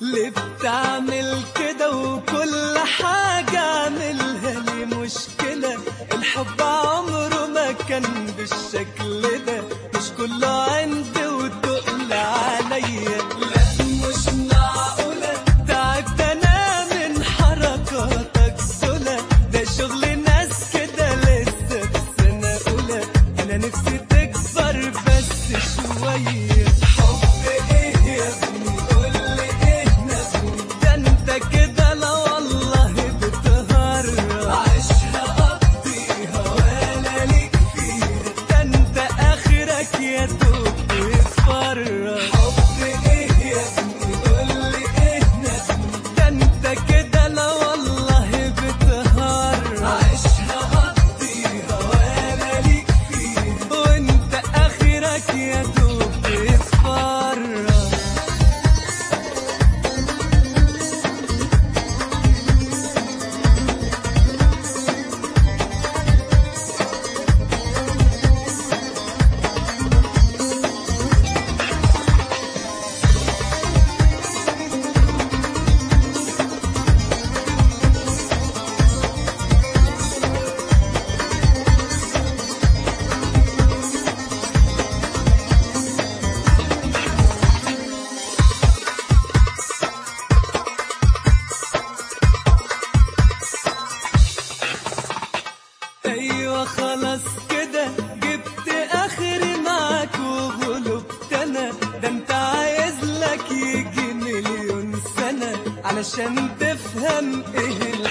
ليه بتعمل كده وكل حاجة اعملها لي مشكلة الحب عمره ما كان بالشكل ده مش كله عندي وتقل عليا لا مش معقولة تعبت انا من حركاتك سلا ده شغل ناس كده لسه في سنة أولى أنا نفسي تكبر بس شوية حب إيه يا ابني قول لي إيه نبني ده أنت كده لا والله بتهرب عيشها قضيها ولا ليك فيها ده أنت آخرك يا دوب تتفرج حب إيه يا ابني قول لي إيه نبني ده أنت كده لا والله بتهرب عيشها قضيها ولا ليك فيها وأنت آخرك يا دوب تتفرج ايوه خلاص كده جبت اخري معاك وغلبت انا ده انت عايز لك يجي مليون سنه علشان تفهم ايه